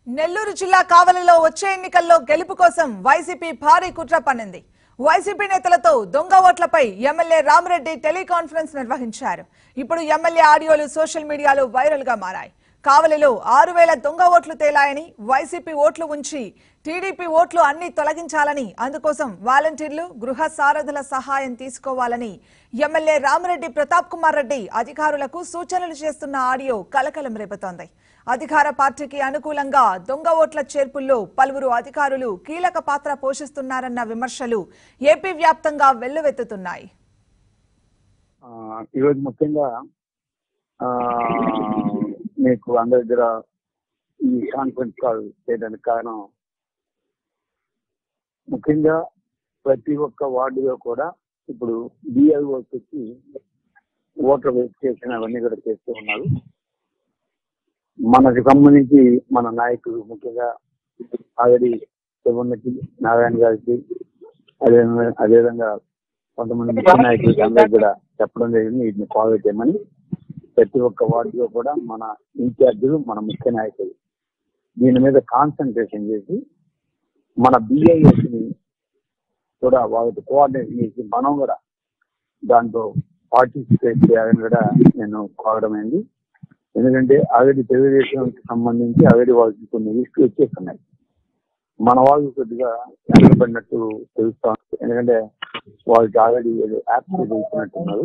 నెల్లూరు జిల్లా కావలిలో వచ్చే ఎన్నికల్లో గెలుపు కోసం వైసీపీ భారీ కుట్ర పన్నింది వైసీపీ నేతలతో దొంగ ఓట్లపై ఎమ్మెల్యే రామరెడ్డి టెలికాన్ఫరెన్స్ నిర్వహించారు ఇప్పుడు ఎమ్మెల్యే ఆడియోలు సోషల్ మీడియాలో వైరల్ గా మారాయి కావలిలో ఆరు వేల దొంగ ఓట్లు తేలాయని వైసీపీ ఓట్లు ఉంచి టీడీపీ ఓట్లు అన్ని తొలగించాలని అందుకోసం వాలంటీర్లు గృహ సారథుల సహాయం తీసుకోవాలని ఎమ్మెల్యే రామరెడ్డి ప్రతాప్ కుమార్ రెడ్డి అధికారులకు సూచనలు చేస్తున్న ఆడియో కలకలం రేపుతోంది అధికార పార్టీకి అనుకూలంగా దొంగ ఓట్ల చేర్పుల్లో పలువురు అధికారులు కీలక పాత్ర పోషిస్తున్నారన్న విమర్శలు ఏపీ వ్యాప్తంగా వెల్లువెత్తుతున్నాయి ఆ, ఈరోజు ముఖ్యంగా ఆ, మీకు అందరి దగ్గర ఈ కాన్ఫరెన్స్ కాల్ చేయడానికి కారణం ముఖ్యంగా ప్రతి ఒక్క వార్డులో కూడా ఇప్పుడు బిఎల్ఓస్ వచ్చి ఓటర్ వెరిఫికేషన్ అవన్నీ కూడా చేస్తూ ఉన్నారు మనకు సంబంధించి మన నాయకులు ముఖ్యంగా ఆల్రెడీ శివన్నకి నారాయణ గారికి అదే అదేవిధంగా కొంతమంది ముఖ్య నాయకులకి అందరికి కూడా చెప్పడం జరిగింది వీటిని ఫాలో చేయమని ప్రతి ఒక్క వార్డులో కూడా మన ఇన్ఛార్జీలు మన ముఖ్య నాయకులు దీని మీద కాన్సన్ట్రేషన్ చేసి మన బిఐఎస్ ని కూడా వాళ్ళకి కోఆర్డినేషన్ చేసి మనం కూడా దాంట్లో పార్టిసిపేట్ చేయాలని కూడా నేను కోరడమైంది ఎందుకంటే ఆల్రెడీ తెలుగుదేశంకి సంబంధించి ఆల్రెడీ వాళ్ళకి కొన్ని లిస్టులు వచ్చేస్తున్నాయి మన వాళ్ళు కొద్దిగా వెనకబడినట్టు తెలుస్తాం ఎందుకంటే వాళ్ళకి ఆల్రెడీ యాప్స్ ఇచ్చినట్టున్నారు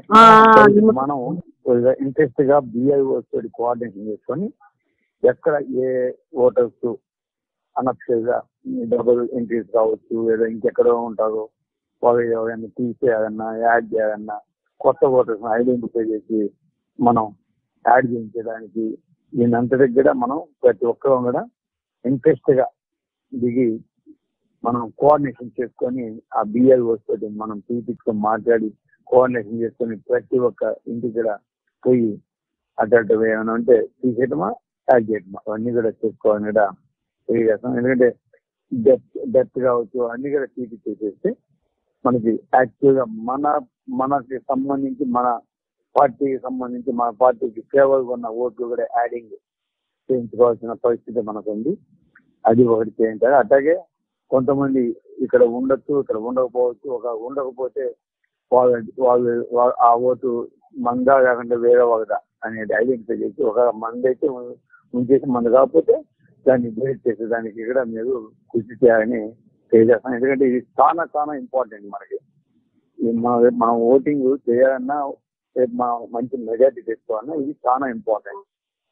మనం కొద్దిగా ఇంట్రెస్ట్ గా బిఐఓస్ తోటి కోఆర్డినేషన్ చేసుకొని ఎక్కడ ఏ ఓటర్స్ అనఫిషియల్గా డబుల్ ఎంట్రీస్ కావచ్చు లేదా ఇంకెక్కడో ఉంటారో వాళ్ళు ఎవరైనా తీసేయాలన్నా యాడ్ చేయాలన్నా కొత్త ఓటర్స్ ఐడెంటిఫై చేసి మనం యాడ్ చేయించడానికి దీని అంతటి కూడా మనం ప్రతి ఒక్కరూ కూడా ఇంట్రెస్ట్ గా దిగి మనం కోఆర్డినేషన్ చేసుకొని ఆ బిఎల్ఓస్ తోటి మనం పిలిపించుకొని మాట్లాడి కోఆర్డినేషన్ చేసుకొని ప్రతి ఒక్క ఇంటికి కూడా పోయి అటు ఏమైనా ఉంటే తీసేయటమా యాడ్ చేయటమా అవన్నీ కూడా చేసుకోవాలని కూడా తెలియజేస్తాం ఎందుకంటే డెత్ డెత్ కావచ్చు అన్ని కూడా తీపి చేసేస్తే మనకి యాక్చువల్ గా మన మనకి సంబంధించి మన పార్టీకి సంబంధించి మన పార్టీకి ఫేవర్ ఉన్న ఓట్లు కూడా యాడింగ్ చేయించుకోవాల్సిన పరిస్థితి మనకు ఉంది అది ఒకటి చేయించాలి అట్లాగే కొంతమంది ఇక్కడ ఉండొచ్చు ఇక్కడ ఉండకపోవచ్చు ఒక ఉండకపోతే వాళ్ళు వాళ్ళు వా- ఆ ఓటు మందా కాకుండా వేరే ఒకదా అనేది ఐడెంటిఫై చేసి ఒక మంది అయితే ఉంచేసి మంది కాకపోతే దాన్ని బ్రేక్ చేసేదానికి కూడా మీరు కృషి చేయాలని తెలియజేస్తాను ఎందుకంటే ఇది చాలా చాలా ఇంపార్టెంట్ మనకి ఈ మన- మనం ఓటింగ్ చేయాలన్నా రేపు మనం మంచి మెజార్టీ తెచ్చుకోవాలన్నా ఇది చాలా ఇంపార్టెంట్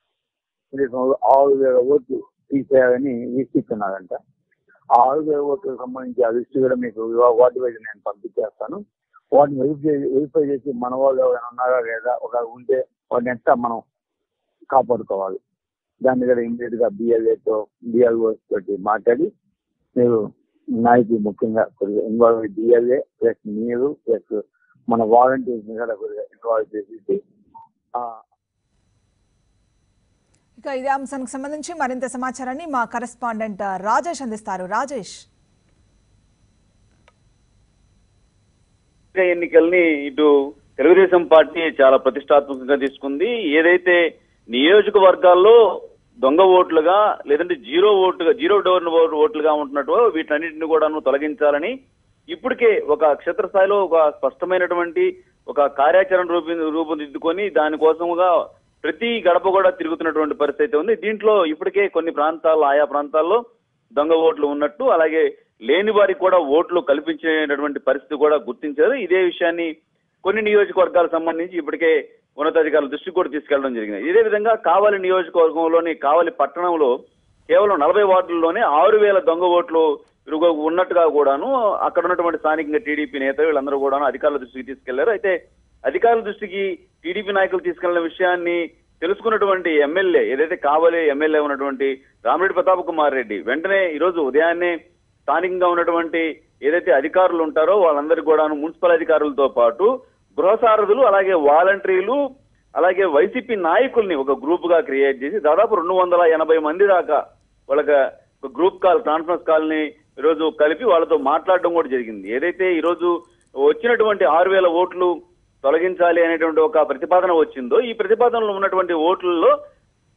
ఆరు వేల ఓట్లు తీసేయాలని వీక్షిస్తున్నారంట ఆ ఆరు వేల ఓట్లకు సంబంధించి ఆ లిస్ట్ కూడా మీకు వాటి వైజ్ నేను పంపించేస్తాను వాటిని వెరిఫై వెరిఫై చేసి మన వాళ్ళు ఎవరైనా ఉన్నారా లేదా ఒక ఉంటే వాటిని ఎట్లా మనం కాపాడుకోవాలి దాన్ని కూడా ఇమీడియట్ గా బిఎల్ఏతో బిఎల్ఓ తోటి మాట్లాడి మీరు నాయకులు ముఖ్యంగా కొద్దిగా ఇన్వాల్వ్ బిఎల్ఏ ప్లస్ మీరు ప్లస్ మన వాలంటీర్స్ కూడా కొద్దిగా ఇన్వాల్వ్ చేసేసి ఆ, ఇక ఇదే అంశానికి సంబంధించి మరింత సమాచారాన్ని మా కరెస్పాండెంట్ రాజేష్ అందిస్తారు రాజేష్ ఎన్నిక ఎన్నికల్ని ఇటు తెలుగుదేశం పార్టీ చాలా ప్రతిష్టాత్మకంగా తీసుకుంది ఏదైతే నియోజకవర్గాల్లో దొంగ ఓట్లుగా లేదంటే జీరో ఓట్లుగా జీరో డోర్ ఓట్లుగా ఉంటున్నట్టు వీటన్నిటిని కూడాను తొలగించాలని ఇప్పటికే ఒక క్షేత్రస్థాయిలో ఒక స్పష్టమైనటువంటి ఒక కార్యాచరణ రూపొ రూపొందిద్దుకొని దానికోసముగా ప్రతి గడప కూడా తిరుగుతున్నటువంటి పరిస్థితి అయితే ఉంది దీంట్లో ఇప్పటికే కొన్ని ప్రాంతాల్లో ఆయా ప్రాంతాల్లో దొంగ ఓట్లు ఉన్నట్టు అలాగే లేని వారికి కూడా ఓట్లు కల్పించేటటువంటి పరిస్థితి కూడా గుర్తించారు ఇదే విషయాన్ని కొన్ని నియోజకవర్గాలకు సంబంధించి ఇప్పటికే ఉన్నతాధికారుల దృష్టికి కూడా తీసుకెళ్లడం జరిగింది ఇదే విధంగా కావలి నియోజకవర్గంలోని కావలి పట్టణంలో కేవలం నలభై వార్డుల్లోనే ఆరు వేల దొంగ ఓట్లు ఇరుగు ఉన్నట్టుగా కూడాను అక్కడ ఉన్నటువంటి స్థానికంగా టీడీపీ నేతలు వీళ్ళందరూ కూడాను అధికారుల దృష్టికి తీసుకెళ్లారు అయితే అధికారుల దృష్టికి టీడీపీ నాయకులు తీసుకెళ్లిన విషయాన్ని తెలుసుకున్నటువంటి ఎమ్మెల్యే ఏదైతే కావలి ఎమ్మెల్యే ఉన్నటువంటి రామిరెడ్డి ప్రతాప్ కుమార్ రెడ్డి వెంటనే ఈ రోజు ఉదయాన్నే స్థానికంగా ఉన్నటువంటి ఏదైతే అధికారులు ఉంటారో వాళ్ళందరికీ కూడాను మున్సిపల్ అధికారులతో పాటు గృహ సారథులు అలాగే వాలంటీర్లు అలాగే వైసీపీ నాయకుల్ని ఒక గ్రూప్ గా క్రియేట్ చేసి దాదాపు రెండు వందల ఎనభై మంది దాకా వాళ్ళకి ఒక గ్రూప్ కాల్ కాన్ఫరెన్స్ కాల్ ని ఈరోజు కలిపి వాళ్ళతో మాట్లాడడం కూడా జరిగింది ఏదైతే ఈరోజు వచ్చినటువంటి ఆరు వేల ఓట్లు తొలగించాలి అనేటువంటి ఒక ప్రతిపాదన వచ్చిందో ఈ ప్రతిపాదనలో ఉన్నటువంటి ఓట్లలో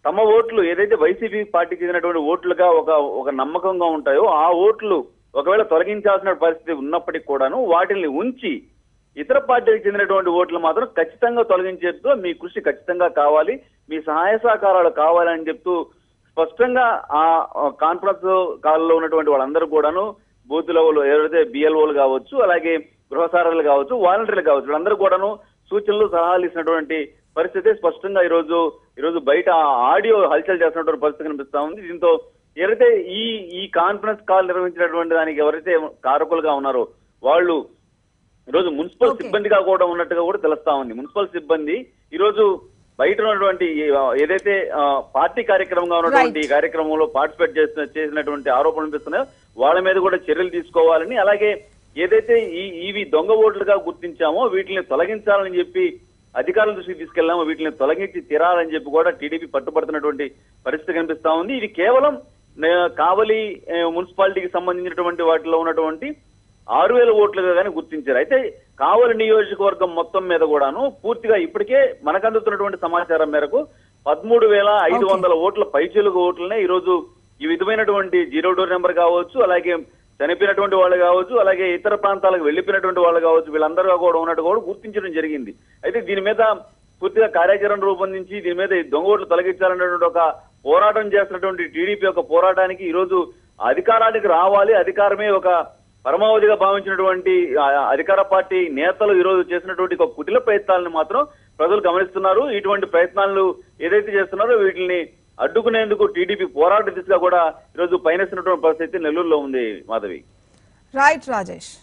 తమ ఓట్లు ఏదైతే వైసీపీ పార్టీకి చెందినటువంటి ఓట్లుగా ఒక ఒక నమ్మకంగా ఉంటాయో ఆ ఓట్లు ఒకవేళ తొలగించాల్సిన పరిస్థితి ఉన్నప్పటికీ కూడాను వాటిని ఉంచి ఇతర పార్టీలకు చెందినటువంటి ఓట్లు మాత్రం ఖచ్చితంగా తొలగించేస్తూ మీ కృషి ఖచ్చితంగా కావాలి మీ సహాయ సహకారాలు కావాలని చెప్తూ స్పష్టంగా ఆ కాన్ఫరెన్స్ కాల్లో ఉన్నటువంటి వాళ్ళందరూ కూడాను బూత్ లెవెల్ ఎవరైతే బిఎల్ఓలు కావచ్చు అలాగే గృహసారాలు కావచ్చు వాలంటీర్లు కావచ్చు వీళ్ళందరూ కూడాను సూచనలు సలహాలు ఇచ్చినటువంటి పరిస్థితి స్పష్టంగా ఈ రోజు ఈ రోజు బయట ఆడియో హల్చల్ చేస్తున్నటువంటి పరిస్థితి కనిపిస్తా ఉంది దీంతో ఎవరైతే ఈ ఈ కాన్ఫరెన్స్ కాల్ నిర్వహించినటువంటి దానికి ఎవరైతే కారకులుగా ఉన్నారో వాళ్ళు ఈరోజు మున్సిపల్ Okay. సిబ్బందిగా కూడా ఉన్నట్టుగా కూడా తెలుస్తా ఉంది మున్సిపల్ సిబ్బంది ఈ రోజు బయట ఉన్నటువంటి ఈ, ఆ, ఏదైతే ఆ, పార్టీ కార్యక్రమంగా ఉన్నటువంటి ఈ కార్యక్రమంలో పార్టిసిపేట్ చేసిన చేసినటువంటి ఆరోపణలు అనిపిస్తున్నాయో వాళ్ళ మీద కూడా చర్యలు తీసుకోవాలని అలాగే ఏదైతే ఈ ఇవి దొంగ ఓట్లుగా గుర్తించామో వీటిని తొలగించాలని చెప్పి అధికారుల దృష్టికి తీసుకెళ్లామో వీటిని తొలగించి తీరాలని చెప్పి కూడా టీడీపీ పట్టుబడుతున్నటువంటి పరిస్థితి కనిపిస్తా ఉంది ఇది కేవలం నే- కావలి ఏ, మున్సిపాలిటీకి సంబంధించినటువంటి వాటిలో ఉన్నటువంటి ఆరు వేల ఓట్లుగా కానీ గుర్తించారు అయితే కావలి నియోజకవర్గం మొత్తం మీద కూడాను పూర్తిగా ఇప్పటికే మనకు అందుతున్నటువంటి సమాచారం మేరకు పదమూడు వేల ఐదు వందల ఓట్ల పైచీలకు ఓట్లనే ఈ రోజు ఈ విధమైనటువంటి జీరో డోర్ నెంబర్ కావచ్చు అలాగే చనిపోయినటువంటి వాళ్ళు కావచ్చు అలాగే ఇతర ప్రాంతాలకు వెళ్ళిపోయినటువంటి వాళ్ళు కావచ్చు వీళ్ళందరూ కూడా ఉన్నట్టు కూడా గుర్తించడం జరిగింది అయితే దీని మీద పూర్తిగా కార్యాచరణ రూపొందించి దీని మీద ఈ దొంగ ఓట్లు తొలగించాలనేటువంటి ఒక పోరాటం చేస్తున్నటువంటి టీడీపీ యొక్క పోరాటానికి ఈ రోజు అధికారానికి రావాలి అధికారమే ఒక పరమావధిగా భావించినటువంటి ఆ అధికార పార్టీ నేతలు ఈ రోజు చేసినటువంటి ఒక కుటిల ప్రయత్నాలను మాత్రం ప్రజలు గమనిస్తున్నారు ఇటువంటి ప్రయత్నాలు ఏదైతే చేస్తున్నారో వీటిని అడ్డుకునేందుకు టీడీపీ పోరాట దిశగా కూడా ఈరోజు పయనిస్తున్నటువంటి పరిస్థితి నెల్లూరులో ఉంది మాధవి రైట్ రాజేష్